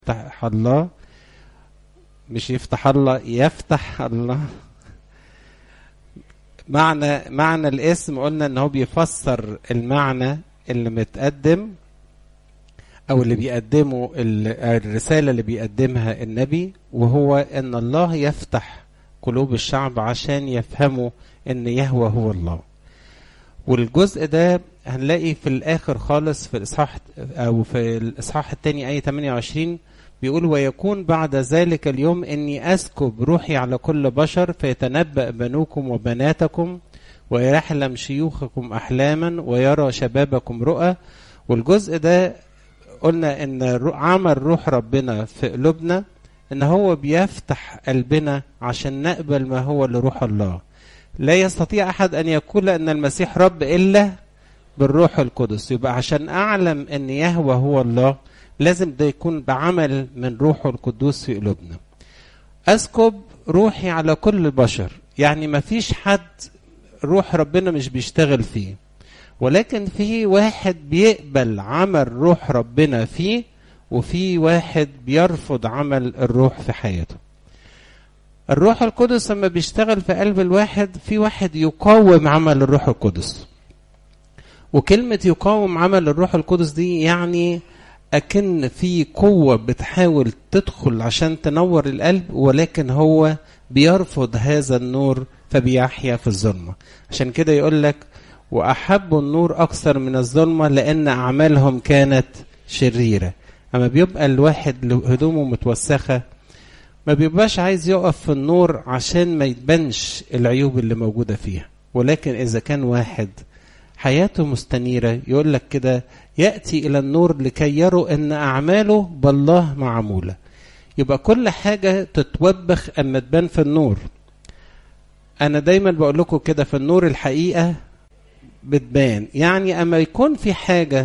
يفتح الله مش يفتح الله يفتح الله معنى معنى الاسم قلنا ان هو بيفسر المعنى اللي متقدم او اللي بيقدمه الرسالة اللي بيقدمها النبي وهو ان الله يفتح قلوب الشعب عشان يفهموا ان يهوى هو الله والجزء ده هنلاقي في الاخر خالص في الاصحاح او في الاصحاح الثاني ايه 28 بيقول ويكون بعد ذلك اليوم اني اسكب روحي على كل بشر فيتنبأ بنوكم وبناتكم ويحلم شيوخكم احلاما ويرى شبابكم رؤى والجزء ده قلنا ان عمل روح ربنا في قلوبنا ان هو بيفتح قلبنا عشان نقبل ما هو لروح الله لا يستطيع احد ان يقول ان المسيح رب الا بالروح القدس يبقى عشان اعلم ان يهوى هو الله لازم ده يكون بعمل من روحه القدوس في قلوبنا اسكب روحي على كل البشر يعني ما فيش حد روح ربنا مش بيشتغل فيه ولكن في واحد بيقبل عمل روح ربنا فيه وفي واحد بيرفض عمل الروح في حياته الروح القدس لما بيشتغل في قلب الواحد في واحد يقاوم عمل الروح القدس وكلمة يقاوم عمل الروح القدس دي يعني أكن في قوة بتحاول تدخل عشان تنور القلب ولكن هو بيرفض هذا النور فبيحيا في الظلمة عشان كده يقول لك وأحبوا النور أكثر من الظلمة لأن أعمالهم كانت شريرة أما بيبقى الواحد هدومه متوسخة ما بيبقاش عايز يقف في النور عشان ما يتبنش العيوب اللي موجودة فيها ولكن إذا كان واحد حياته مستنيرة يقول لك كده يأتي إلى النور لكي يروا أن أعماله بالله معمولة يبقى كل حاجة تتوبخ أما تبان في النور أنا دايما بقول لكم كده في النور الحقيقة بتبان يعني أما يكون في حاجة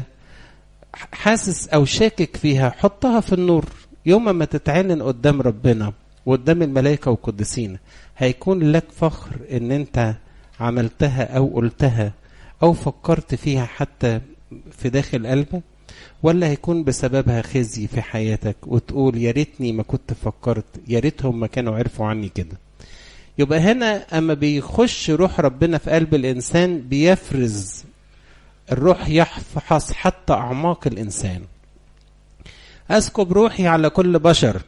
حاسس أو شاكك فيها حطها في النور يوم ما تتعلن قدام ربنا وقدام الملائكة والقديسين هيكون لك فخر ان انت عملتها او قلتها او فكرت فيها حتى في داخل قلبك ولا هيكون بسببها خزي في حياتك وتقول يا ريتني ما كنت فكرت يا ريتهم ما كانوا عرفوا عني كده يبقى هنا اما بيخش روح ربنا في قلب الانسان بيفرز الروح يحفظ حتى اعماق الانسان اسكب روحي على كل بشر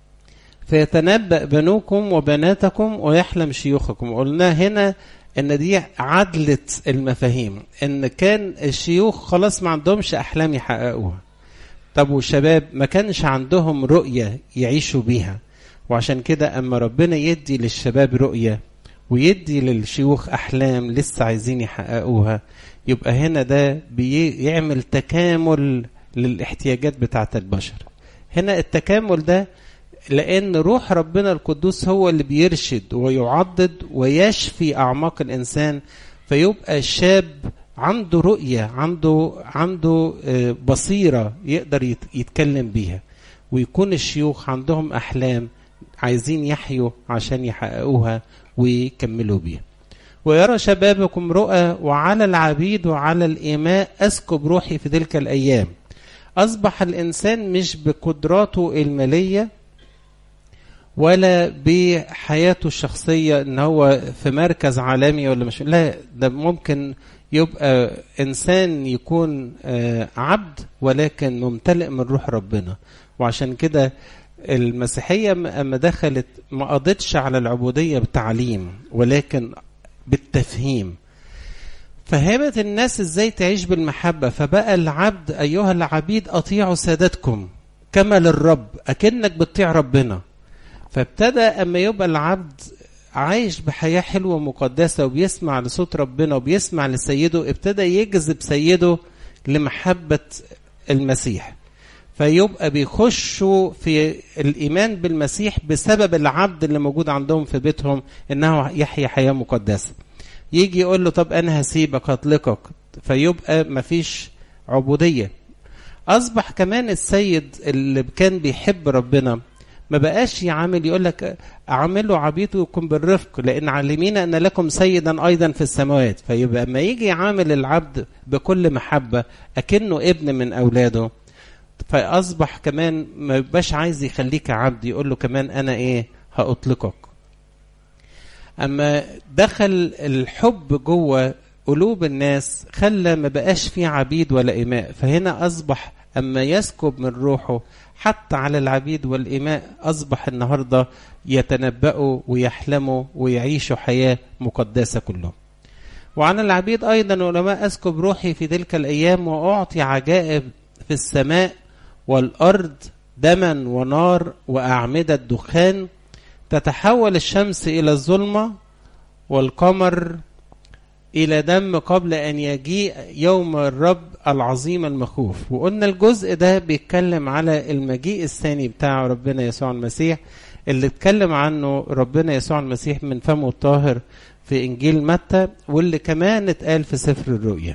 فيتنبأ بنوكم وبناتكم ويحلم شيوخكم قلنا هنا ان دي عدلة المفاهيم ان كان الشيوخ خلاص ما عندهمش احلام يحققوها طب والشباب ما كانش عندهم رؤية يعيشوا بيها وعشان كده اما ربنا يدي للشباب رؤية ويدي للشيوخ احلام لسه عايزين يحققوها يبقى هنا ده بيعمل تكامل للاحتياجات بتاعة البشر هنا التكامل ده لأن روح ربنا القدوس هو اللي بيرشد ويعضد ويشفي أعماق الإنسان فيبقى الشاب عنده رؤية عنده عنده بصيرة يقدر يتكلم بيها ويكون الشيوخ عندهم أحلام عايزين يحيوا عشان يحققوها ويكملوا بيها ويرى شبابكم رؤى وعلى العبيد وعلى الإماء أسكب روحي في تلك الأيام أصبح الإنسان مش بقدراته المالية ولا بحياته الشخصية إن هو في مركز عالمي ولا مش لا ده ممكن يبقى إنسان يكون عبد ولكن ممتلئ من روح ربنا وعشان كده المسيحية أما دخلت ما قضتش على العبودية بالتعليم ولكن بالتفهيم فهمت الناس ازاي تعيش بالمحبة فبقى العبد أيها العبيد أطيعوا سادتكم كما للرب أكنك بتطيع ربنا فابتدى أما يبقى العبد عايش بحياة حلوة مقدسة وبيسمع لصوت ربنا وبيسمع لسيده ابتدى يجذب سيده لمحبة المسيح فيبقى بيخشوا في الإيمان بالمسيح بسبب العبد اللي موجود عندهم في بيتهم إنه يحيا حياة مقدسة يجي يقول له طب انا هسيبك هطلقك فيبقى مفيش عبوديه اصبح كمان السيد اللي كان بيحب ربنا ما بقاش يعامل يقول لك اعملوا عبيدكم بالرفق لان علمين ان لكم سيدا ايضا في السماوات فيبقى ما يجي يعامل العبد بكل محبه اكنه ابن من اولاده فاصبح كمان ما يبقاش عايز يخليك عبد يقول له كمان انا ايه هاطلقك اما دخل الحب جوه قلوب الناس خلى ما بقاش فيه عبيد ولا إماء فهنا أصبح أما يسكب من روحه حتى على العبيد والإماء أصبح النهاردة يتنبأوا ويحلموا ويعيشوا حياة مقدسة كلهم وعن العبيد أيضا علماء أسكب روحي في تلك الأيام وأعطي عجائب في السماء والأرض دما ونار وأعمدة دخان تتحول الشمس إلى الظلمة والقمر إلى دم قبل أن يجيء يوم الرب العظيم المخوف وقلنا الجزء ده بيتكلم على المجيء الثاني بتاع ربنا يسوع المسيح اللي اتكلم عنه ربنا يسوع المسيح من فمه الطاهر في إنجيل متى واللي كمان اتقال في سفر الرؤيا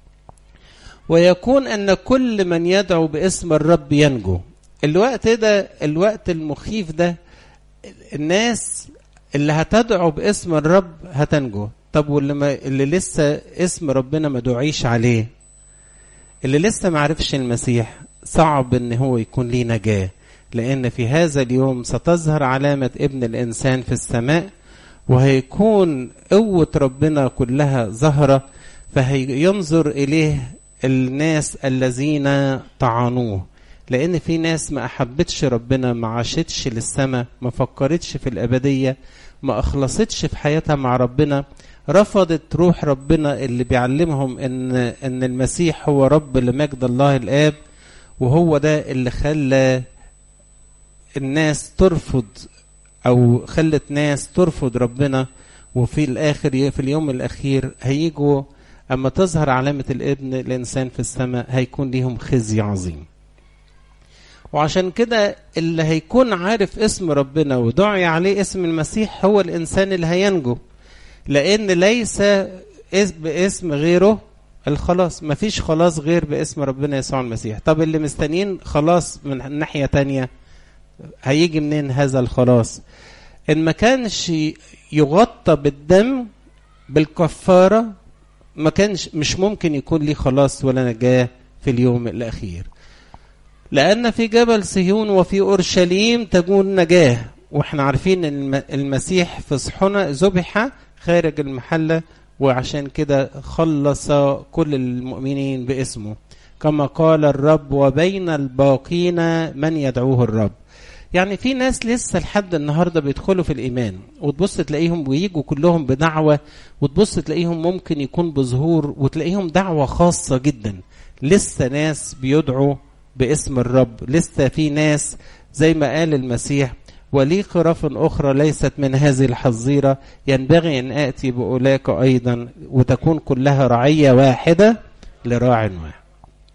ويكون أن كل من يدعو باسم الرب ينجو الوقت ده الوقت المخيف ده الناس اللي هتدعو باسم الرب هتنجو طب واللي ما اللي لسه اسم ربنا ما دعيش عليه اللي لسه ما عرفش المسيح صعب ان هو يكون ليه نجاه لان في هذا اليوم ستظهر علامه ابن الانسان في السماء وهيكون قوه ربنا كلها ظاهره فهينظر اليه الناس الذين طعنوه لان في ناس ما احبتش ربنا ما عاشتش للسماء ما فكرتش في الابديه ما اخلصتش في حياتها مع ربنا رفضت روح ربنا اللي بيعلمهم ان ان المسيح هو رب لمجد الله الاب وهو ده اللي خلى الناس ترفض او خلت ناس ترفض ربنا وفي الاخر في اليوم الاخير هيجوا اما تظهر علامه الابن الانسان في السماء هيكون ليهم خزي عظيم وعشان كده اللي هيكون عارف اسم ربنا ودعي عليه اسم المسيح هو الانسان اللي هينجو لان ليس باسم غيره الخلاص مفيش خلاص غير باسم ربنا يسوع المسيح طب اللي مستنيين خلاص من ناحية تانية هيجي منين هذا الخلاص ان ما كانش يغطى بالدم بالكفارة ما كانش مش ممكن يكون ليه خلاص ولا نجاة في اليوم الأخير لأن في جبل صهيون وفي أورشليم تكون نجاة واحنا عارفين ان المسيح في صحنا ذبح خارج المحلة وعشان كده خلص كل المؤمنين باسمه كما قال الرب وبين الباقين من يدعوه الرب يعني في ناس لسه لحد النهارده بيدخلوا في الايمان وتبص تلاقيهم بيجوا كلهم بدعوه وتبص تلاقيهم ممكن يكون بظهور وتلاقيهم دعوه خاصه جدا لسه ناس بيدعوا باسم الرب لسه في ناس زي ما قال المسيح ولي خراف أخرى ليست من هذه الحظيرة ينبغي أن آتي بأولاك أيضا وتكون كلها رعية واحدة لراع واحد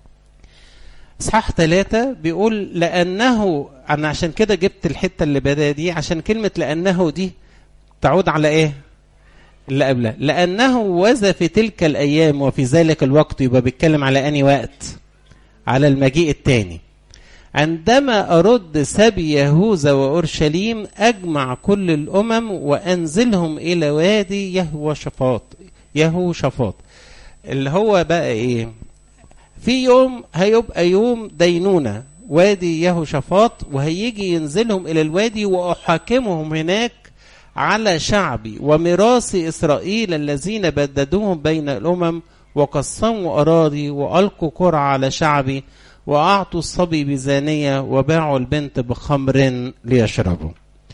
إصحاح ثلاثة بيقول لأنه أنا عشان كده جبت الحتة اللي بدأ دي عشان كلمة لأنه دي تعود على إيه؟ اللي قبلها لأنه وذا في تلك الأيام وفي ذلك الوقت يبقى بيتكلم على أني وقت على المجيء الثاني عندما أرد سبي يهوذا وأورشليم أجمع كل الأمم وأنزلهم إلى وادي يهوى شفاط يهو شفاط اللي هو بقى إيه في يوم هيبقى يوم دينونة وادي يهو شفاط وهيجي ينزلهم إلى الوادي وأحاكمهم هناك على شعبي وميراث إسرائيل الذين بددوهم بين الأمم وقسموا أراضي وألقوا قرعة على شعبي وأعطوا الصبي بزانية وباعوا البنت بخمر ليشربوا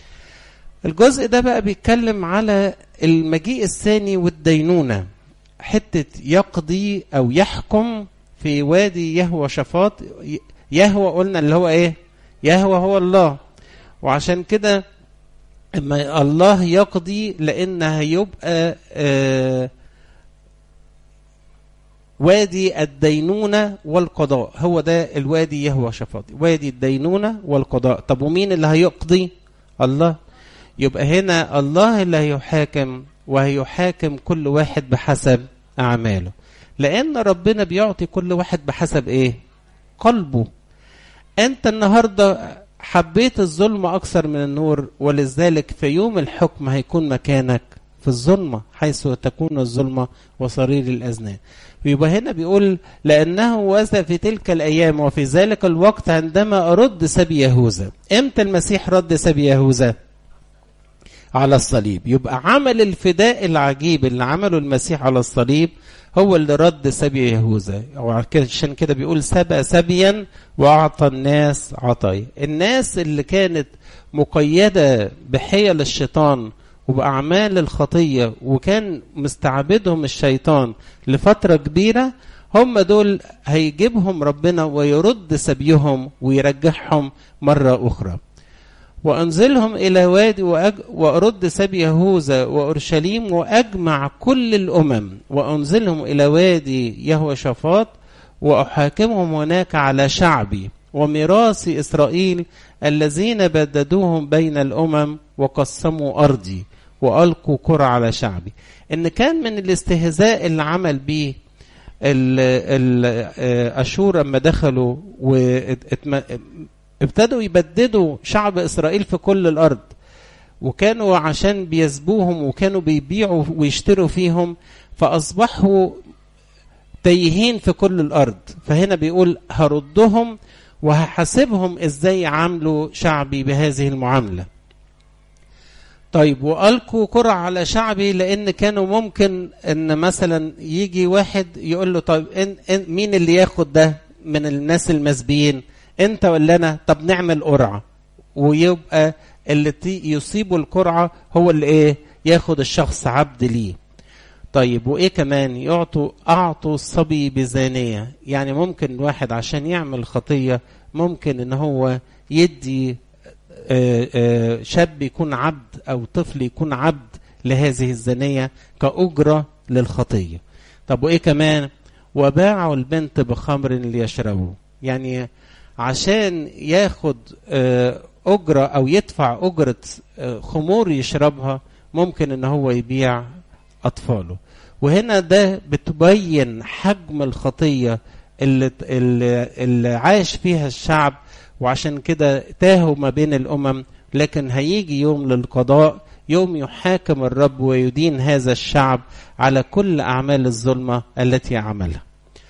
الجزء ده بقى بيتكلم على المجيء الثاني والدينونة حتة يقضي أو يحكم في وادي يهوى شفاط يهوى قلنا اللي هو إيه يهوى هو الله وعشان كده اما الله يقضي لان هيبقى آه وادي الدينونة والقضاء هو ده الوادي يهوى شفاطي وادي الدينونة والقضاء طب ومين اللي هيقضي الله يبقى هنا الله اللي هيحاكم وهيحاكم كل واحد بحسب أعماله لأن ربنا بيعطي كل واحد بحسب إيه قلبه أنت النهاردة حبيت الظلم أكثر من النور ولذلك في يوم الحكم هيكون مكانك في الظلمة حيث تكون الظلمة وصرير الأذنان ويبقى هنا بيقول لأنه وذا في تلك الأيام وفي ذلك الوقت عندما أرد سبي يهوذا إمتى المسيح رد سبي يهوذا على الصليب يبقى عمل الفداء العجيب اللي عمله المسيح على الصليب هو اللي رد سبي يهوذا عشان كده بيقول سبى سبيا واعطى الناس عطايا الناس اللي كانت مقيده بحيل الشيطان وباعمال الخطيه وكان مستعبدهم الشيطان لفتره كبيره هم دول هيجيبهم ربنا ويرد سبيهم ويرجعهم مره اخرى وأنزلهم إلى وادي وأج... وأرد سبي يهوذا وأورشليم وأجمع كل الأمم وأنزلهم إلى وادي يهوى شفاط وأحاكمهم هناك على شعبي وميراث إسرائيل الذين بددوهم بين الأمم وقسموا أرضي وألقوا كرة على شعبي إن كان من الاستهزاء اللي عمل بيه الأشور لما دخلوا ابتدوا يبددوا شعب اسرائيل في كل الارض وكانوا عشان بيسبوهم وكانوا بيبيعوا ويشتروا فيهم فاصبحوا تايهين في كل الارض فهنا بيقول هردهم وهحاسبهم ازاي عاملوا شعبي بهذه المعامله طيب والقوا كرة على شعبي لان كانوا ممكن ان مثلا يجي واحد يقول له طيب إن إن مين اللي ياخد ده من الناس المسبيين انت ولا انا طب نعمل قرعه ويبقى اللي يصيبه القرعه هو اللي ايه ياخد الشخص عبد ليه طيب وايه كمان يعطوا اعطوا الصبي بزانيه يعني ممكن الواحد عشان يعمل خطيه ممكن ان هو يدي آآ آآ شاب يكون عبد او طفل يكون عبد لهذه الزانيه كاجره للخطيه طب وايه كمان وباعوا البنت بخمر ليشربوا يعني عشان ياخد أجرة أو يدفع أجرة خمور يشربها ممكن إن هو يبيع أطفاله وهنا ده بتبين حجم الخطية اللي, اللي, اللي عاش فيها الشعب وعشان كده تاهوا ما بين الأمم لكن هيجي يوم للقضاء يوم يحاكم الرب ويدين هذا الشعب على كل أعمال الظلمة التي عملها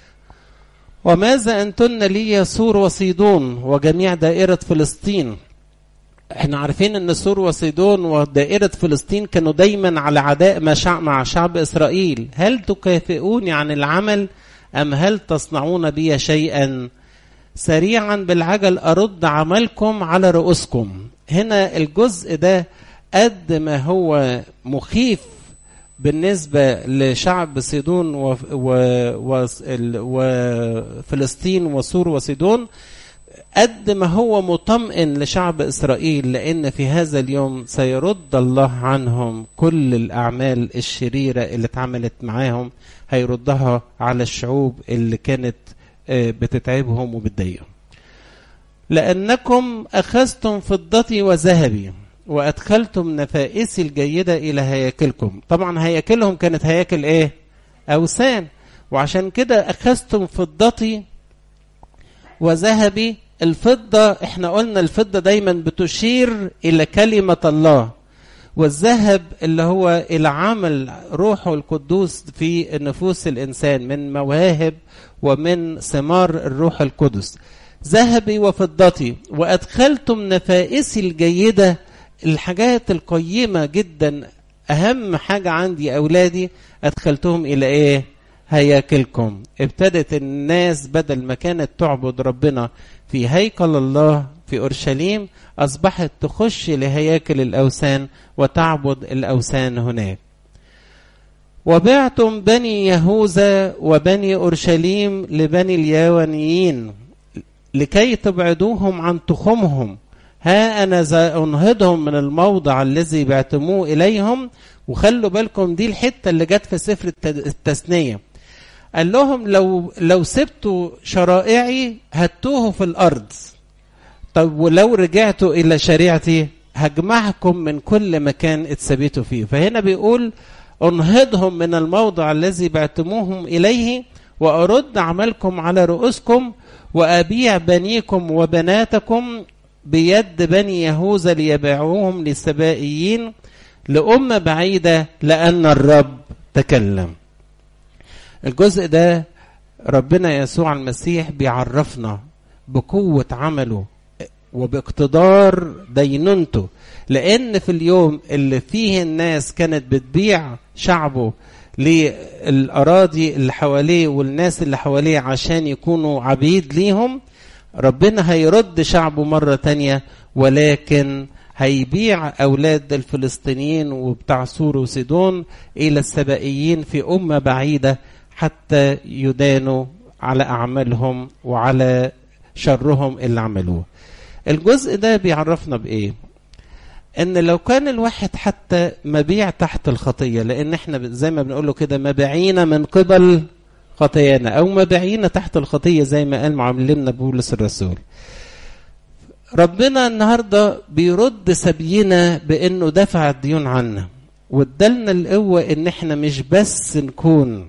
وماذا أنتن لي يا سور وصيدون وجميع دائرة فلسطين احنا عارفين ان سور وصيدون ودائرة فلسطين كانوا دايما على عداء مع شعب, مع شعب اسرائيل هل تكافئوني عن العمل ام هل تصنعون بي شيئا سريعا بالعجل ارد عملكم على رؤوسكم هنا الجزء ده قد ما هو مخيف بالنسبة لشعب صيدون و... و... و... وفلسطين وسور وصيدون قد ما هو مطمئن لشعب إسرائيل لأن في هذا اليوم سيرد الله عنهم كل الأعمال الشريرة اللي اتعملت معاهم هيردها على الشعوب اللي كانت بتتعبهم وبتضايقهم لأنكم أخذتم فضتي وذهبي وأدخلتم نفائسي الجيدة إلى هياكلكم طبعا هياكلهم كانت هياكل إيه أوثان وعشان كده أخذتم فضتي وذهبي الفضة احنا قلنا الفضة دايما بتشير إلى كلمة الله والذهب اللي هو إلى عمل روحه القدوس في نفوس الإنسان من مواهب ومن ثمار الروح القدس ذهبي وفضتي وأدخلتم نفائسي الجيدة الحاجات القيمة جدا أهم حاجة عندي أولادي أدخلتهم إلى إيه هياكلكم ابتدت الناس بدل ما كانت تعبد ربنا في هيكل الله في أورشليم أصبحت تخش لهياكل الأوثان وتعبد الأوثان هناك وبعتم بني يهوذا وبني أورشليم لبني الياونيين لكي تبعدوهم عن تخمهم ها أنا أنهضهم من الموضع الذي بعتموه إليهم وخلوا بالكم دي الحتة اللي جت في سفر التثنية قال لهم لو لو سبتوا شرائعي هتوه في الأرض طب ولو رجعتوا إلى شريعتي هجمعكم من كل مكان اتثبتوا فيه فهنا بيقول انهضهم من الموضع الذي بعتموهم إليه وأرد عملكم على رؤوسكم وأبيع بنيكم وبناتكم بيد بني يهوذا ليبيعوهم للسبائيين لأمة بعيدة لأن الرب تكلم الجزء ده ربنا يسوع المسيح بيعرفنا بقوة عمله وباقتدار دينونته لأن في اليوم اللي فيه الناس كانت بتبيع شعبه للأراضي اللي حواليه والناس اللي حواليه عشان يكونوا عبيد ليهم ربنا هيرد شعبه مرة تانية ولكن هيبيع أولاد الفلسطينيين وبتاع سور وسيدون إلى السبائيين في أمة بعيدة حتى يدانوا على أعمالهم وعلى شرهم اللي عملوه الجزء ده بيعرفنا بإيه ان لو كان الواحد حتى مبيع تحت الخطيه لان احنا زي ما بنقول له كده مبيعين من قبل خطايانا او مبيعين تحت الخطيه زي ما قال معلمنا بولس الرسول ربنا النهارده بيرد سبينا بانه دفع الديون عنا وادالنا القوه ان احنا مش بس نكون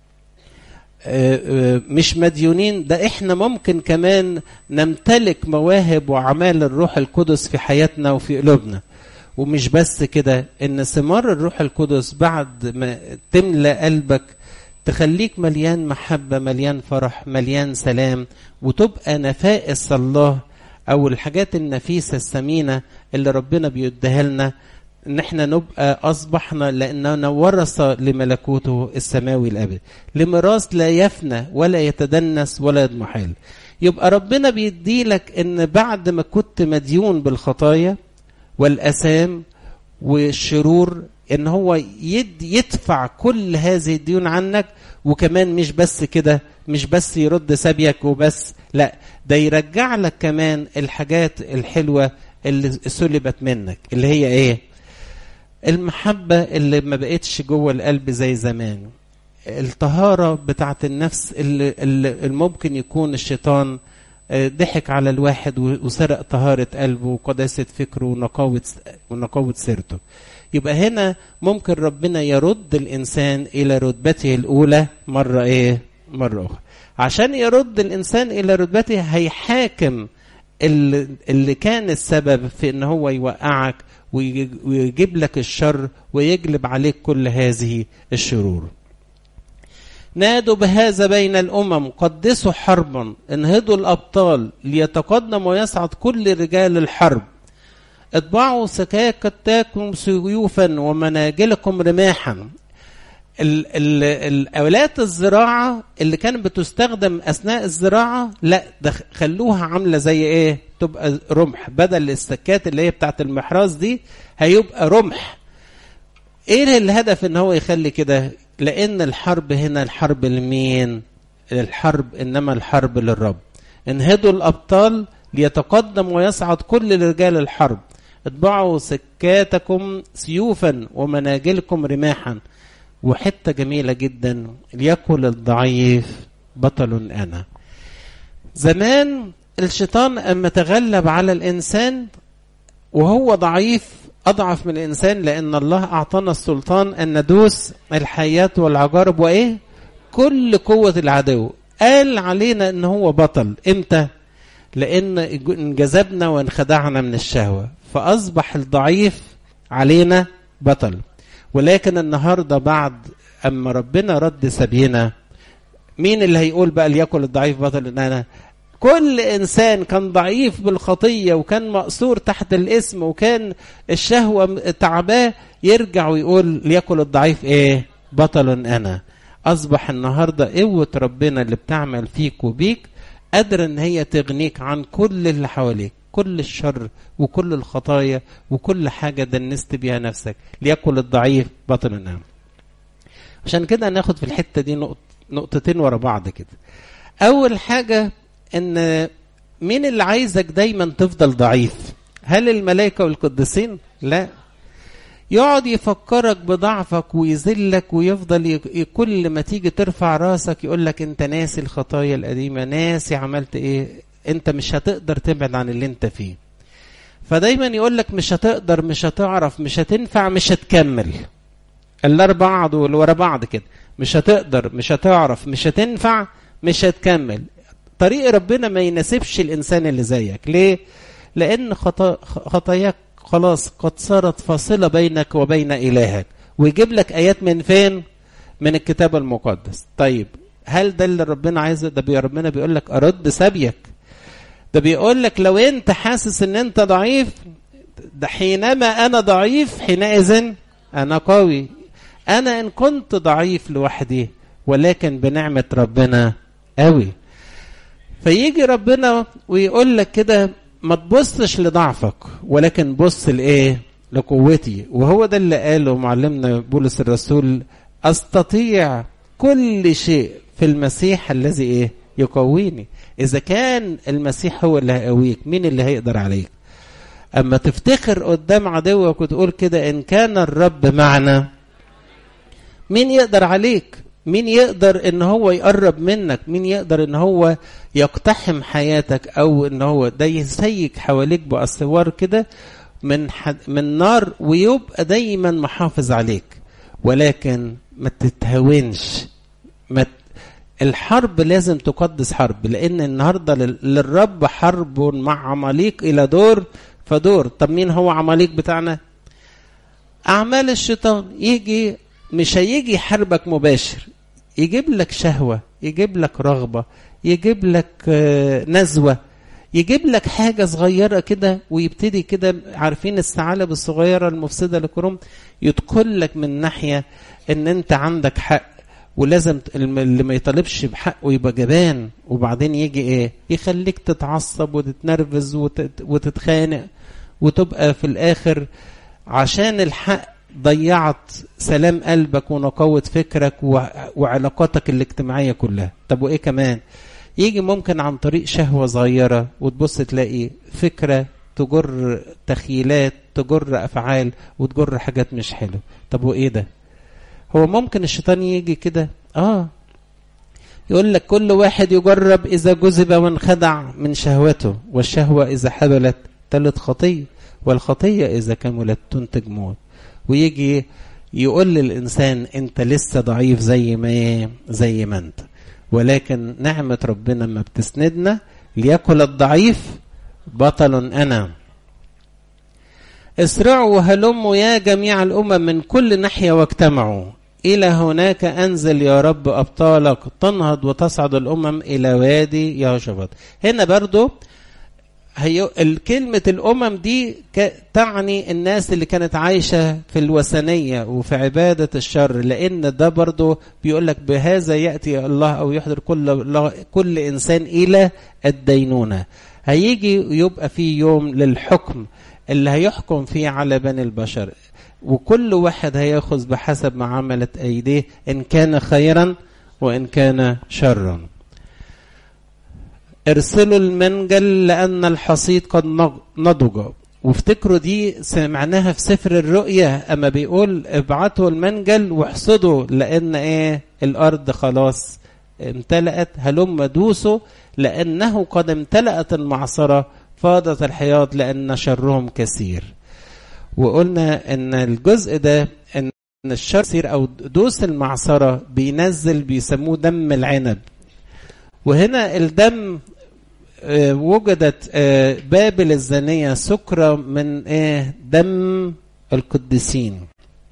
مش مديونين ده احنا ممكن كمان نمتلك مواهب واعمال الروح القدس في حياتنا وفي قلوبنا ومش بس كده ان ثمار الروح القدس بعد ما تملى قلبك تخليك مليان محبه مليان فرح مليان سلام وتبقى نفائس الله او الحاجات النفيسه الثمينه اللي ربنا بيديها لنا ان احنا نبقى اصبحنا لاننا ورث لملكوته السماوي الابدي لميراث لا يفنى ولا يتدنس ولا يضمحل يبقى ربنا بيدي لك ان بعد ما كنت مديون بالخطايا والاثام والشرور ان هو يد يدفع كل هذه الديون عنك وكمان مش بس كده مش بس يرد سبيك وبس لا ده يرجع لك كمان الحاجات الحلوه اللي سلبت منك اللي هي ايه المحبة اللي ما بقتش جوه القلب زي زمان الطهارة بتاعت النفس اللي, اللي ممكن يكون الشيطان ضحك على الواحد وسرق طهارة قلبه وقداسة فكره ونقاوة ونقاوة سيرته يبقى هنا ممكن ربنا يرد الإنسان إلى رتبته الأولى مرة إيه؟ مرة أخرى عشان يرد الإنسان إلى رتبته هيحاكم اللي, اللي كان السبب في إن هو يوقعك ويجيب لك الشر ويجلب عليك كل هذه الشرور نادوا بهذا بين الأمم قدسوا حربا انهضوا الأبطال ليتقدم ويصعد كل رجال الحرب اطبعوا سكاكتاكم سيوفا ومناجلكم رماحا الأولات الزراعة اللي كانت بتستخدم أثناء الزراعة لا ده خلوها عاملة زي إيه تبقى رمح بدل السكات اللي هي بتاعت المحراث دي هيبقى رمح ايه الهدف ان هو يخلي كده لان الحرب هنا الحرب لمين الحرب انما الحرب للرب انهضوا الابطال ليتقدم ويصعد كل رجال الحرب اطبعوا سكاتكم سيوفا ومناجلكم رماحا وحته جميله جدا ليقل الضعيف بطل انا زمان الشيطان اما تغلب على الانسان وهو ضعيف اضعف من الانسان لان الله اعطانا السلطان ان ندوس الحيات والعجارب وايه كل قوه العدو قال علينا ان هو بطل امتى لان انجذبنا وانخدعنا من الشهوه فاصبح الضعيف علينا بطل ولكن النهارده بعد اما ربنا رد سبينا مين اللي هيقول بقى ليكن الضعيف بطل ان انا كل انسان كان ضعيف بالخطيه وكان مقصور تحت الاسم وكان الشهوه تعباه يرجع ويقول ليكن الضعيف ايه بطل انا اصبح النهارده قوه ربنا اللي بتعمل فيك وبيك قادره ان هي تغنيك عن كل اللي حواليك كل الشر وكل الخطايا وكل حاجه دنست بيها نفسك ليكن الضعيف بطل انا عشان كده ناخد في الحته دي نقط نقطتين ورا بعض كده اول حاجه ان مين اللي عايزك دايما تفضل ضعيف هل الملائكة والقديسين لا يقعد يفكرك بضعفك ويذلك ويفضل كل ما تيجي ترفع راسك يقول لك انت ناسي الخطايا القديمة ناسي عملت ايه انت مش هتقدر تبعد عن اللي انت فيه فدايما يقول لك مش هتقدر مش هتعرف مش هتنفع مش هتكمل الاربعة دول ورا بعض كده مش هتقدر مش هتعرف مش هتنفع مش هتكمل طريق ربنا ما يناسبش الانسان اللي زيك ليه لان خطا... خطاياك خلاص قد صارت فاصله بينك وبين الهك ويجيب لك ايات من فين من الكتاب المقدس طيب هل ده اللي ربنا عايزه ده بي ربنا بيقول لك ارد سبيك ده بيقول لك لو انت حاسس ان انت ضعيف ده حينما انا ضعيف حينئذ انا قوي انا ان كنت ضعيف لوحدي ولكن بنعمه ربنا قوي فيجي ربنا ويقول لك كده ما تبصش لضعفك ولكن بص لايه لقوتي وهو ده اللي قاله معلمنا بولس الرسول استطيع كل شيء في المسيح الذي ايه يقويني اذا كان المسيح هو اللي هيقويك مين اللي هيقدر عليك اما تفتخر قدام عدوك وتقول كده ان كان الرب معنا مين يقدر عليك مين يقدر ان هو يقرب منك مين يقدر ان هو يقتحم حياتك او ان هو ده يسيك حواليك باسوار كده من حد من نار ويبقى دايما محافظ عليك ولكن ما تتهاونش ما ت... الحرب لازم تقدس حرب لان النهارده للرب حرب مع عماليق الى دور فدور طب مين هو عماليق بتاعنا اعمال الشيطان يجي مش هيجي يحاربك مباشر يجيب لك شهوه يجيب لك رغبه يجيب لك نزوه يجيب لك حاجة صغيرة كده ويبتدي كده عارفين الثعالب الصغيرة المفسدة لكروم يدخل لك من ناحية ان انت عندك حق ولازم اللي ما يطالبش بحقه يبقى جبان وبعدين يجي ايه يخليك تتعصب وتتنرفز وتتخانق وتبقى في الاخر عشان الحق ضيعت سلام قلبك ونقاوة فكرك وعلاقاتك الاجتماعية كلها طب وايه كمان يجي ممكن عن طريق شهوة صغيرة وتبص تلاقي فكرة تجر تخيلات تجر أفعال وتجر حاجات مش حلوة طب وإيه ده هو ممكن الشيطان يجي كده آه يقول لك كل واحد يجرب إذا جذب وانخدع من شهوته والشهوة إذا حبلت تلت خطية والخطية إذا كملت تنتج موت ويجي يقول للإنسان أنت لسه ضعيف زي ما زي ما أنت ولكن نعمة ربنا ما بتسندنا ليأكل الضعيف بطل أنا اسرعوا وهلموا يا جميع الأمم من كل ناحية واجتمعوا إلى هناك أنزل يا رب أبطالك تنهض وتصعد الأمم إلى وادي يهوشافاط هنا برضو هي الكلمة الأمم دي تعني الناس اللي كانت عايشة في الوثنية وفي عبادة الشر لأن ده برضو بيقول لك بهذا يأتي الله أو يحضر كل كل إنسان إلى الدينونة هيجي يبقى في يوم للحكم اللي هيحكم فيه على بني البشر وكل واحد هياخذ بحسب ما عملت أيديه إن كان خيرا وإن كان شرا ارسلوا المنجل لأن الحصيد قد نضج وافتكروا دي سمعناها في سفر الرؤيا أما بيقول ابعتوا المنجل واحصدوا لأن إيه الأرض خلاص امتلأت هلم دوسوا لأنه قد امتلأت المعصرة فاضت الحياض لأن شرهم كثير وقلنا ان الجزء ده ان الشر كثير او دوس المعصره بينزل بيسموه دم العنب وهنا الدم وجدت بابل الزانية سكرة من ايه دم القديسين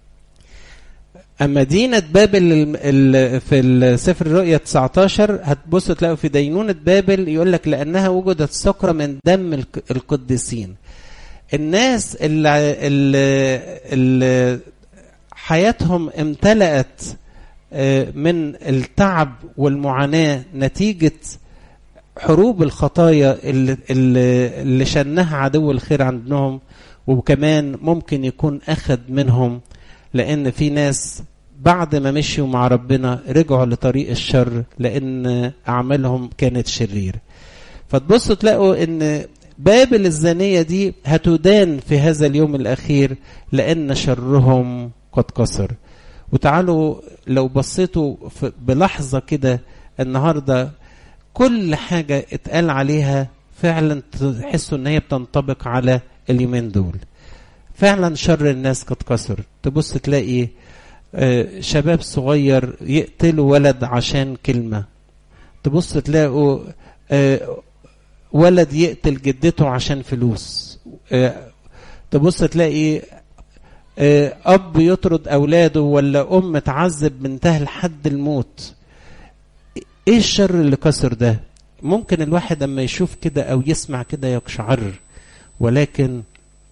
أما دينة بابل في السفر الرؤيا 19 هتبصوا تلاقوا في دينونة بابل يقول لك لأنها وجدت سكرة من دم القديسين الناس اللي, اللي, اللي حياتهم امتلأت من التعب والمعاناة نتيجة حروب الخطايا اللي, اللي شنها عدو الخير عندهم وكمان ممكن يكون أخذ منهم لأن في ناس بعد ما مشيوا مع ربنا رجعوا لطريق الشر لأن أعمالهم كانت شرير فتبصوا تلاقوا أن بابل الزانية دي هتدان في هذا اليوم الأخير لأن شرهم قد كسر وتعالوا لو بصيتوا بلحظة كده النهاردة كل حاجة اتقال عليها فعلا تحسوا ان هي بتنطبق على اليومين دول فعلا شر الناس قد كسر تبص تلاقي شباب صغير يقتلوا ولد عشان كلمة تبص تلاقوا ولد يقتل جدته عشان فلوس تبص تلاقي اب يطرد اولاده ولا ام تعذب بنتها لحد الموت ايه الشر اللي كسر ده ممكن الواحد اما يشوف كده او يسمع كده يقشعر ولكن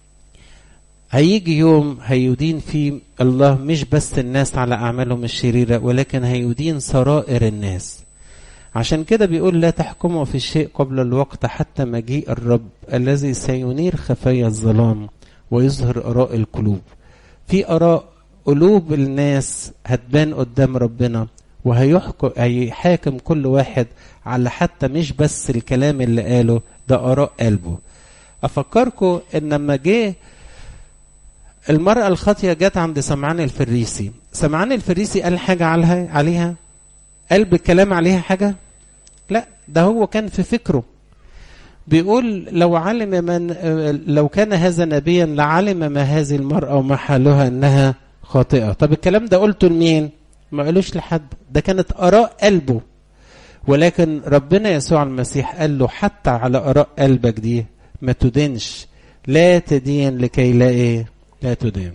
هيجي يوم هيدين فيه الله مش بس الناس على اعمالهم الشريره ولكن هيدين سرائر الناس عشان كده بيقول لا تحكموا في الشيء قبل الوقت حتى مجيء الرب الذي سينير خفايا الظلام ويظهر اراء القلوب في اراء قلوب الناس هتبان قدام ربنا وهيحكم هيحاكم كل واحد على حتى مش بس الكلام اللي قاله ده اراء قلبه افكركم ان لما جه المرأة الخاطية جت عند سمعان الفريسي سمعان الفريسي قال حاجة عليها عليها قال بالكلام عليها حاجة لا ده هو كان في فكره بيقول لو علم من لو كان هذا نبيا لعلم ما هذه المرأة وما حالها انها خاطئة طب الكلام ده قلته لمين ما قالوش لحد ده كانت آراء قلبه ولكن ربنا يسوع المسيح قال له حتى على آراء قلبك دي ما تدينش لا تدين لكي لا ايه لا تدين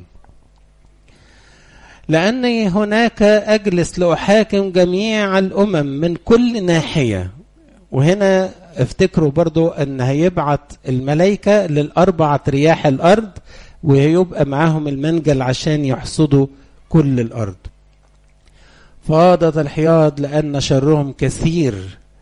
لأني هناك أجلس لأحاكم جميع الأمم من كل ناحية وهنا افتكروا برضو أن هيبعت الملائكة للأربعة رياح الأرض وهيبقى معاهم المنجل عشان يحصدوا كل الأرض فاضت الحياض لأن شرهم كثير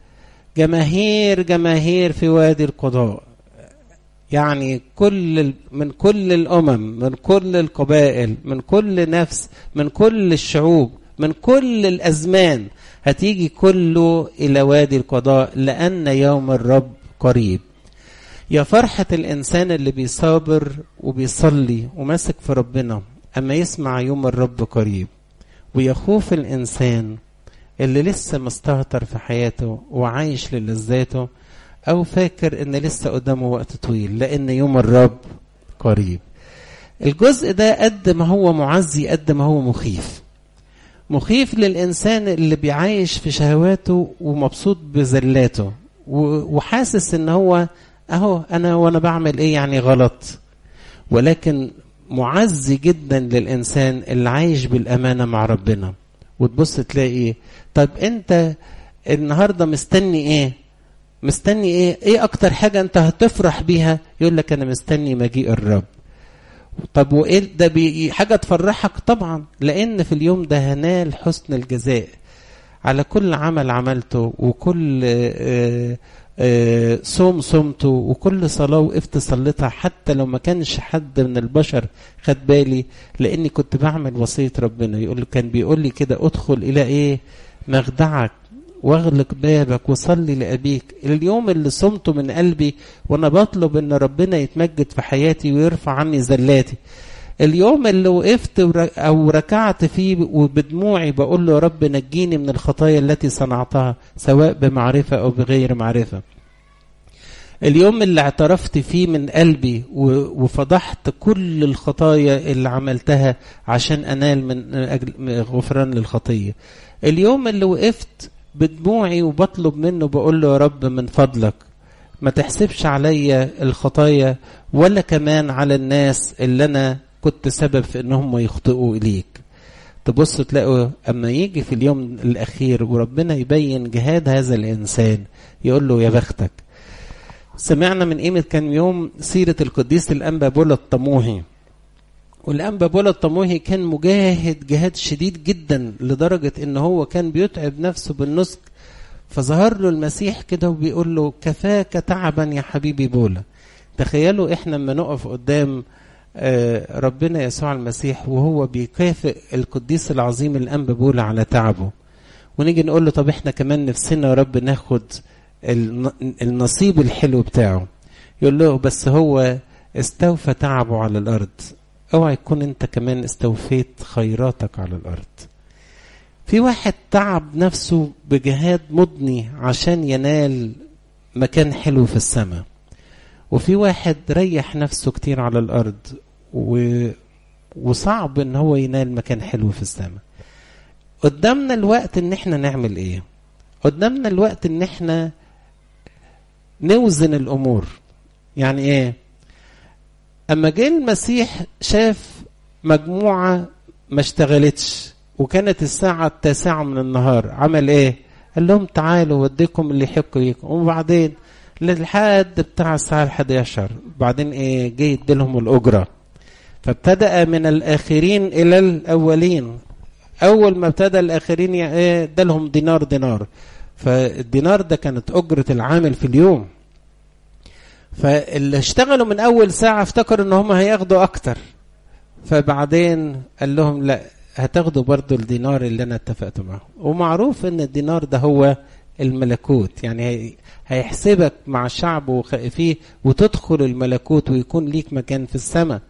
جماهير جماهير في وادي القضاء يعني كل من كل الامم من كل القبائل من كل نفس من كل الشعوب من كل الازمان هتيجي كله الى وادي القضاء لان يوم الرب قريب يا فرحة الإنسان اللي بيصابر وبيصلي وماسك في ربنا أما يسمع يوم الرب قريب ويخوف الإنسان اللي لسه مستهتر في حياته وعايش للذاته او فاكر ان لسه قدامه وقت طويل لان يوم الرب قريب الجزء ده قد ما هو معزي قد ما هو مخيف مخيف للانسان اللي بيعايش في شهواته ومبسوط بذلاته وحاسس ان هو اهو انا وانا بعمل ايه يعني غلط ولكن معزي جدا للانسان اللي عايش بالامانه مع ربنا وتبص تلاقي طب انت النهارده مستني ايه مستني ايه ايه اكتر حاجة انت هتفرح بيها يقول لك انا مستني مجيء الرب طب وايه ده بي حاجة تفرحك طبعا لان في اليوم ده هنال حسن الجزاء على كل عمل عملته وكل آآ آآ صوم صمته وكل صلاة وقفت صليتها حتى لو ما كانش حد من البشر خد بالي لاني كنت بعمل وصية ربنا يقول كان بيقول لي كده ادخل الى ايه مخدعك واغلق بابك وصلي لأبيك اليوم اللي صمته من قلبي وأنا بطلب أن ربنا يتمجد في حياتي ويرفع عني زلاتي اليوم اللي وقفت أو ركعت فيه وبدموعي بقول له يا رب نجيني من الخطايا التي صنعتها سواء بمعرفة أو بغير معرفة اليوم اللي اعترفت فيه من قلبي وفضحت كل الخطايا اللي عملتها عشان أنال من أجل غفران للخطية اليوم اللي وقفت بدموعي وبطلب منه بقول له يا رب من فضلك ما تحسبش عليا الخطايا ولا كمان على الناس اللي انا كنت سبب في انهم يخطئوا اليك تبص تلاقوا اما يجي في اليوم الاخير وربنا يبين جهاد هذا الانسان يقول له يا بختك سمعنا من قيمة كان يوم سيرة القديس الأنبا بولا الطموحي والأنبا بولا الطموحي كان مجاهد جهاد شديد جدا لدرجة ان هو كان بيتعب نفسه بالنسك فظهر له المسيح كده وبيقول له كفاك تعبا يا حبيبي بولا تخيلوا احنا لما نقف قدام ربنا يسوع المسيح وهو بيكافئ القديس العظيم الأنبا بولا على تعبه ونيجي نقول له طب احنا كمان نفسنا يا رب ناخد النصيب الحلو بتاعه يقول له بس هو استوفى تعبه على الأرض اوعى يكون انت كمان استوفيت خيراتك على الارض في واحد تعب نفسه بجهاد مضني عشان ينال مكان حلو في السماء وفي واحد ريح نفسه كتير على الارض و... وصعب ان هو ينال مكان حلو في السماء قدامنا الوقت ان احنا نعمل ايه قدامنا الوقت ان احنا نوزن الامور يعني ايه اما جه المسيح شاف مجموعه ما اشتغلتش وكانت الساعه التاسعه من النهار عمل ايه قال لهم تعالوا وديكم اللي يحق ليكم وبعدين للحد بتاع الساعه 11 بعدين ايه جه يديلهم الاجره فابتدأ من الآخرين إلى الأولين أول ما ابتدى الآخرين ادالهم دينار دينار فالدينار ده كانت أجرة العامل في اليوم فاللي اشتغلوا من أول ساعة افتكروا إن هم هياخدوا أكتر فبعدين قال لهم لا هتاخدوا برضو الدينار اللي أنا اتفقت معه ومعروف إن الدينار ده هو الملكوت يعني هيحسبك مع الشعب وخائفيه وتدخل الملكوت ويكون ليك مكان في السماء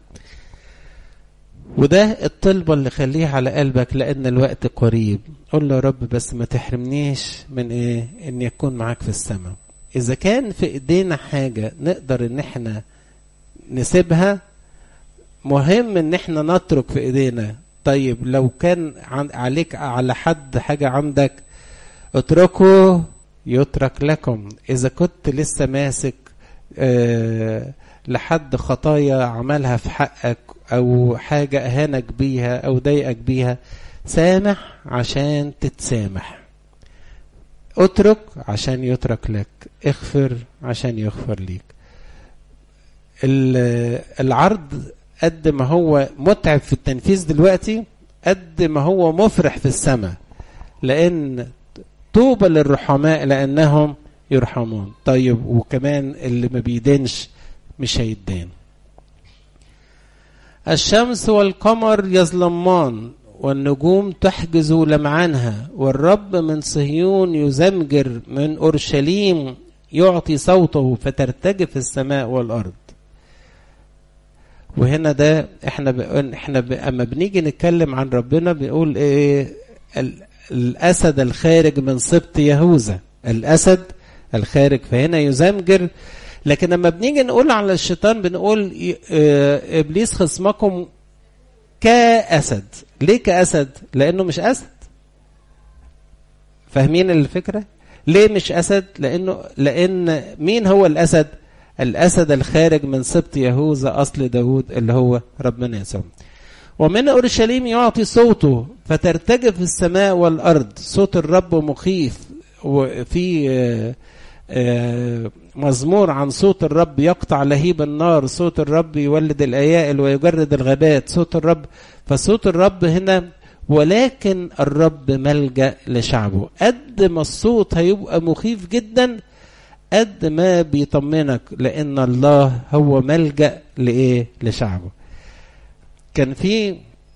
وده الطلبة اللي خليها على قلبك لأن الوقت قريب قول له يا رب بس ما تحرمنيش من إيه إن يكون معاك في السماء إذا كان في إيدينا حاجة نقدر إن إحنا نسيبها مهم إن إحنا نترك في إيدينا طيب لو كان عليك على حد حاجة عندك اتركه يترك لكم إذا كنت لسه ماسك آه لحد خطايا عملها في حقك او حاجة اهانك بيها او ضايقك بيها سامح عشان تتسامح اترك عشان يترك لك اغفر عشان يغفر ليك العرض قد ما هو متعب في التنفيذ دلوقتي قد ما هو مفرح في السماء لان طوبى للرحماء لانهم يرحمون طيب وكمان اللي ما بيدينش مش هيدان الشمس والقمر يظلمان والنجوم تحجز لمعانها والرب من صهيون يزمجر من اورشليم يعطي صوته فترتجف السماء والارض وهنا ده احنا بقول احنا ب... اما بنيجي نتكلم عن ربنا بنقول ايه ال... الاسد الخارج من سبط يهوذا الاسد الخارج فهنا يزمجر لكن لما بنيجي نقول على الشيطان بنقول ابليس خصمكم كاسد ليه كاسد لانه مش اسد فاهمين الفكره ليه مش اسد لانه لان مين هو الاسد الاسد الخارج من سبط يهوذا اصل داود اللي هو ربنا يسوع ومن اورشليم يعطي صوته فترتجف السماء والارض صوت الرب مخيف وفي مزمور عن صوت الرب يقطع لهيب النار صوت الرب يولد الايائل ويجرد الغابات صوت الرب فصوت الرب هنا ولكن الرب ملجا لشعبه قد ما الصوت هيبقى مخيف جدا قد ما بيطمنك لان الله هو ملجا لايه لشعبه كان في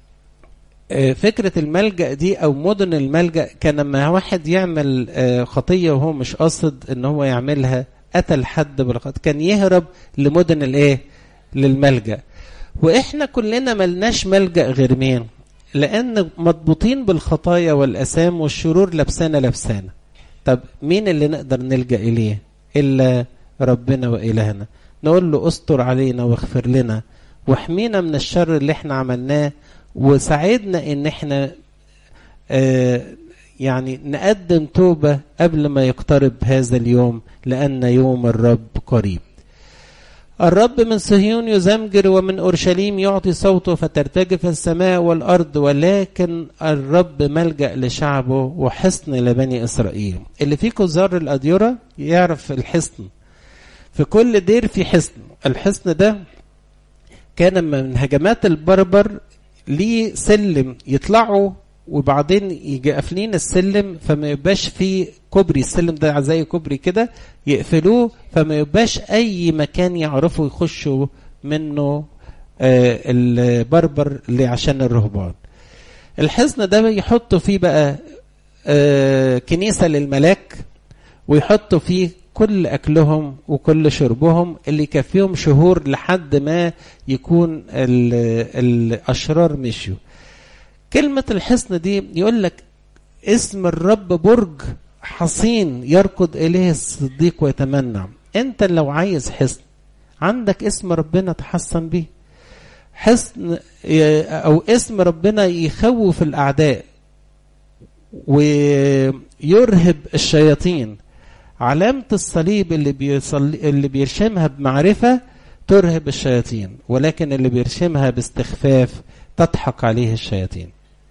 فكرة الملجأ دي أو مدن الملجأ كان لما واحد يعمل خطية وهو مش قاصد إن هو يعملها قتل حد بالخطأ كان يهرب لمدن الإيه؟ للملجأ وإحنا كلنا ملناش ملجأ غير مين؟ لأن مضبوطين بالخطايا والأسام والشرور لبسانا لبسانا طب مين اللي نقدر نلجأ إليه؟ إلا ربنا وإلهنا نقول له استر علينا واغفر لنا واحمينا من الشر اللي احنا عملناه وساعدنا ان احنا آه يعني نقدم توبة قبل ما يقترب هذا اليوم لأن يوم الرب قريب الرب من صهيون يزمجر ومن أورشليم يعطي صوته فترتجف السماء والأرض ولكن الرب ملجأ لشعبه وحصن لبني إسرائيل اللي فيكم زار الأديرة يعرف الحصن في كل دير في حصن الحصن ده كان من هجمات البربر ليه سلم يطلعوا وبعدين يجي قافلين السلم فما يبقاش فيه كوبري السلم ده زي كوبري كده يقفلوه فما يبقاش اي مكان يعرفوا يخشوا منه آه البربر اللي عشان الرهبان الحصن ده يحطوا فيه بقى آه كنيسة للملاك ويحطوا فيه كل أكلهم وكل شربهم اللي يكفيهم شهور لحد ما يكون الأشرار مشيوا كلمة الحصن دي يقول لك اسم الرب برج حصين يركض إليه الصديق ويتمنع أنت لو عايز حصن عندك اسم ربنا تحصن بيه حصن أو اسم ربنا يخوف الأعداء ويرهب الشياطين علامة الصليب اللي بيصلي اللي بيرشمها بمعرفة ترهب الشياطين ولكن اللي بيرشمها باستخفاف تضحك عليه الشياطين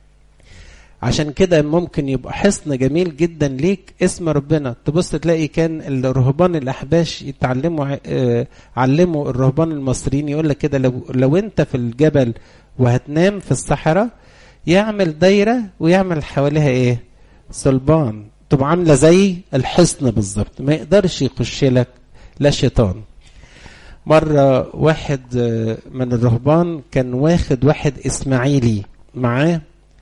عشان كده ممكن يبقى حصن جميل جدا ليك اسم ربنا تبص تلاقي كان الرهبان الاحباش يتعلموا آه علموا الرهبان المصريين يقول لك كده لو, لو انت في الجبل وهتنام في الصحراء يعمل دايره ويعمل حواليها ايه صلبان تبقى عامله زي الحصن بالظبط ما يقدرش يخش لك لا شيطان مرة واحد من الرهبان كان واخد واحد إسماعيلي معاه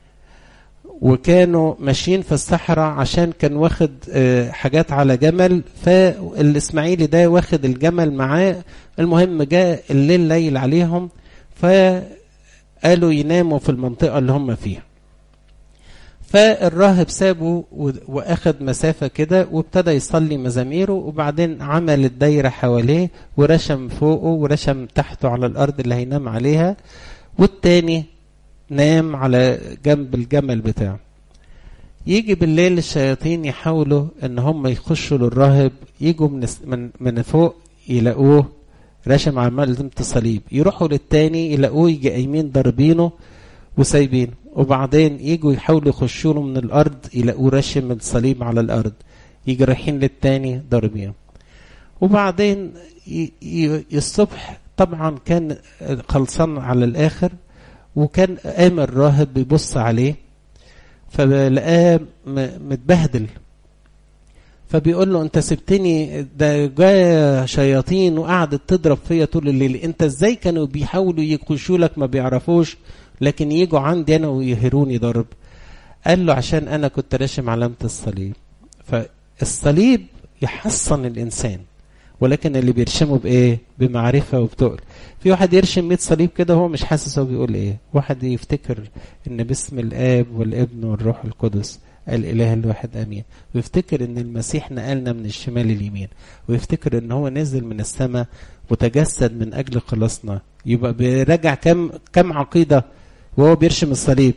وكانوا ماشيين في الصحراء عشان كان واخد حاجات على جمل فالإسماعيلي ده واخد الجمل معاه المهم جاء الليل ليل عليهم فقالوا يناموا في المنطقة اللي هم فيها فالراهب سابه واخد مسافة كده وابتدى يصلي مزاميره وبعدين عمل الدايرة حواليه ورشم فوقه ورشم تحته على الأرض اللي هينام عليها والتاني نام على جنب الجمل بتاعه يجي بالليل الشياطين يحاولوا ان هم يخشوا للراهب يجوا من من, من فوق يلاقوه رشم على ملزمة الصليب يروحوا للتاني يلاقوه يجي قايمين ضاربينه وسايبينه وبعدين يجوا يحاولوا يخشوا له من الارض يلاقوه رشم الصليب على الارض يجي رايحين للتاني ضاربينه وبعدين الصبح طبعا كان خلصان على الاخر وكان قام الراهب بيبص عليه فلقاه متبهدل فبيقول له انت سبتني ده جايه شياطين وقعدت تضرب فيا طول الليل انت ازاي كانوا بيحاولوا يخشوا لك ما بيعرفوش لكن يجوا عندي انا ويهروني ضرب قال له عشان انا كنت راشم علامه الصليب فالصليب يحصن الانسان ولكن اللي بيرشمه بايه بمعرفه وبتقل في واحد يرشم 100 صليب كده هو مش حاسس هو بيقول ايه واحد يفتكر ان باسم الاب والابن والروح القدس الاله الواحد امين ويفتكر ان المسيح نقلنا من الشمال لليمين ويفتكر ان هو نزل من السماء وتجسد من اجل خلاصنا يبقى بيراجع كم كم عقيده وهو بيرشم الصليب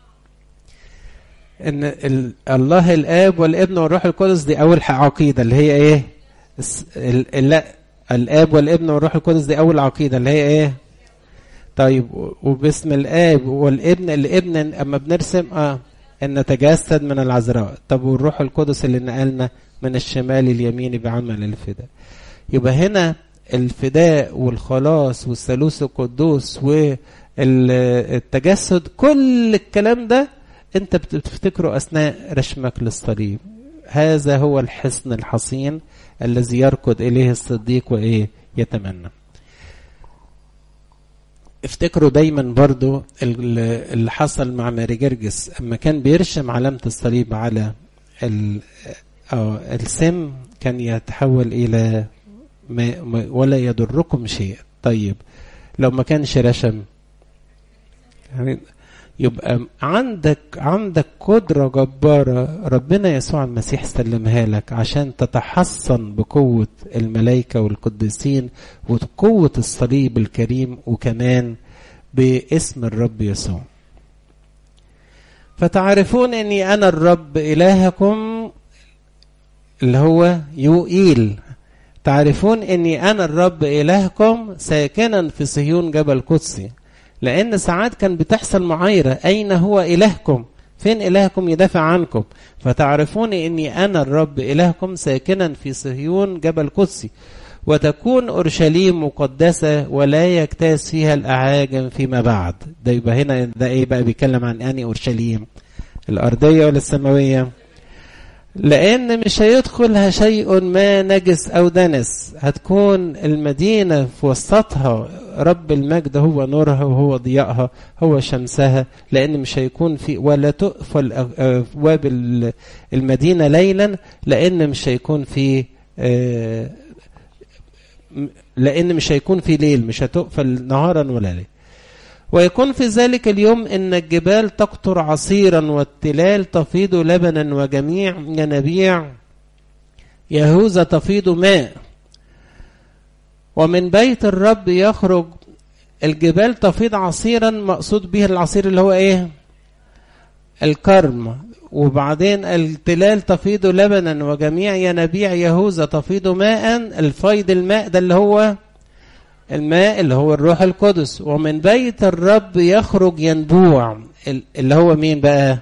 ان ال... الله الاب والابن والروح القدس دي اول عقيده اللي هي ايه ال... لا الاب والابن والروح القدس دي اول عقيده اللي هي ايه طيب وباسم الاب والابن الابن اما بنرسم اه ان نتجسد من العذراء طب والروح القدس اللي نقلنا من الشمال اليمين بعمل الفداء يبقى هنا الفداء والخلاص والثالوث القدوس والتجسد كل الكلام ده انت بتفتكره اثناء رشمك للصليب هذا هو الحصن الحصين الذي يركض اليه الصديق وايه يتمنى افتكروا دايما برضو اللي حصل مع ماري جرجس اما كان بيرشم علامة الصليب على السم كان يتحول الى ما ولا يضركم شيء طيب لو ما كانش رشم يعني يبقى عندك عندك قدرة جبارة ربنا يسوع المسيح سلمها لك عشان تتحصن بقوة الملائكة والقديسين وقوة الصليب الكريم وكمان باسم الرب يسوع فتعرفون اني انا الرب الهكم اللي هو يوئيل تعرفون اني انا الرب الهكم ساكنا في صهيون جبل قدسي لان ساعات كان بتحصل معايره اين هو الهكم فين الهكم يدافع عنكم فتعرفون اني انا الرب الهكم ساكنا في صهيون جبل قدسي وتكون اورشليم مقدسه ولا يجتاز فيها الاعاجم فيما بعد ده يبقى هنا ده ايه بقى بيتكلم عن اني اورشليم الارضيه ولا السماويه لأن مش هيدخلها شيء ما نجس أو دنس هتكون المدينة في وسطها رب المجد هو نورها وهو ضيائها هو شمسها لأن مش هيكون في ولا تقفل أبواب المدينة ليلا لأن مش هيكون في لأن مش هيكون في ليل مش هتقفل نهارا ولا ليل ويكون في ذلك اليوم ان الجبال تقطر عصيرا والتلال تفيض لبنا وجميع ينابيع يهوذا تفيض ماء ومن بيت الرب يخرج الجبال تفيض عصيرا مقصود به العصير اللي هو ايه الكرم وبعدين التلال تفيض لبنا وجميع ينابيع يهوذا تفيض ماء الفيض الماء ده اللي هو الماء اللي هو الروح القدس ومن بيت الرب يخرج ينبوع اللي هو مين بقى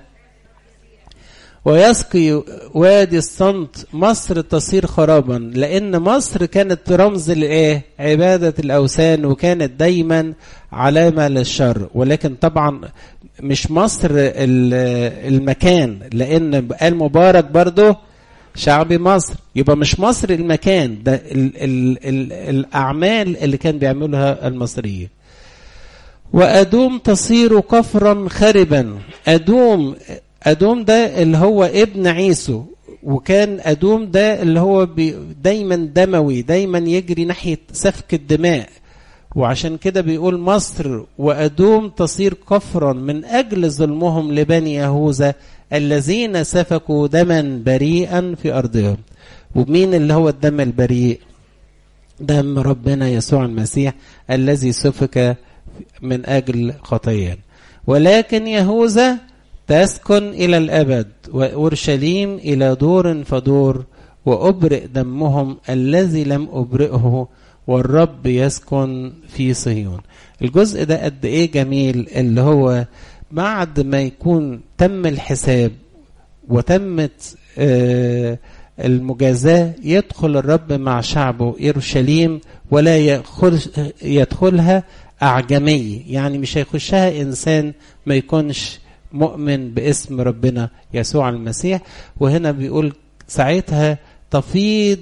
ويسقي وادي الصمت مصر تصير خرابا لان مصر كانت رمز لايه عباده الاوثان وكانت دايما علامه للشر ولكن طبعا مش مصر المكان لان قال مبارك برضه شعب مصر يبقى مش مصر المكان ده ال ال ال الاعمال اللي كان بيعملها المصريين وادوم تصير كفرا خربا ادوم ادوم ده اللي هو ابن عيسو وكان ادوم ده اللي هو دايما دموي دايما يجري ناحيه سفك الدماء وعشان كده بيقول مصر وادوم تصير كفرا من اجل ظلمهم لبني يهوذا الذين سفكوا دما بريئا في ارضهم ومين اللي هو الدم البريء دم ربنا يسوع المسيح الذي سفك من اجل خطايانا ولكن يهوذا تسكن الى الابد واورشليم الى دور فدور وابرئ دمهم الذي لم ابرئه والرب يسكن في صهيون الجزء ده قد ايه جميل اللي هو بعد ما يكون تم الحساب وتمت آه المجازاة يدخل الرب مع شعبه اورشليم ولا يدخل يدخلها اعجمي يعني مش هيخشها انسان ما يكونش مؤمن باسم ربنا يسوع المسيح وهنا بيقول ساعتها تفيض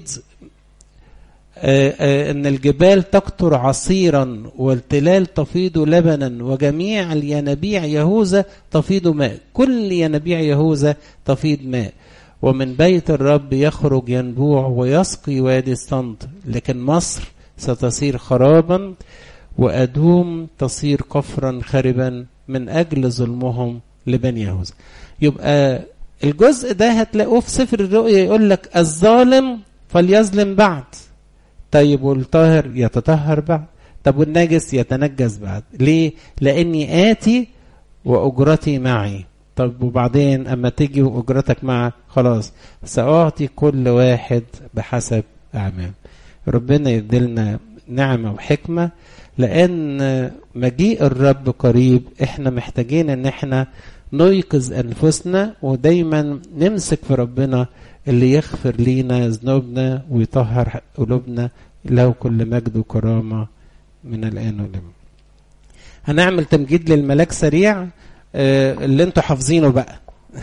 ان الجبال تقطر عصيرا والتلال تفيض لبنا وجميع الينابيع يهوذا تفيض ماء كل ينابيع يهوذا تفيض ماء ومن بيت الرب يخرج ينبوع ويسقي وادي الصمت لكن مصر ستصير خرابا وأدوم تصير كفرا خربا من أجل ظلمهم لبني يهوذا يبقى الجزء ده هتلاقوه في سفر الرؤيا يقول لك الظالم فليظلم بعد طيب والطاهر يتطهر بعد طب والنجس يتنجس بعد ليه لاني اتي واجرتي معي طب وبعدين اما تيجي واجرتك مع خلاص ساعطي كل واحد بحسب اعمال ربنا يديلنا نعمه وحكمه لان مجيء الرب قريب احنا محتاجين ان احنا نيقظ انفسنا ودايما نمسك في ربنا اللي يغفر لينا ذنوبنا ويطهر قلوبنا له كل مجد وكرامه من الان والابد هنعمل تمجيد للملاك سريع اللي انتوا حافظينه بقى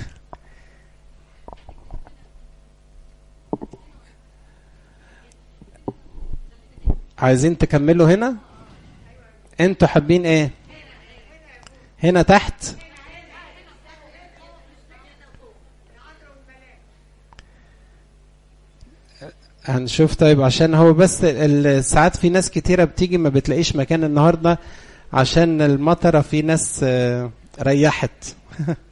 عايزين تكملوا هنا انتوا حابين ايه هنا تحت هنشوف طيب عشان هو بس ساعات في ناس كتيرة بتيجي ما بتلاقيش مكان النهاردة عشان المطرة في ناس ريحت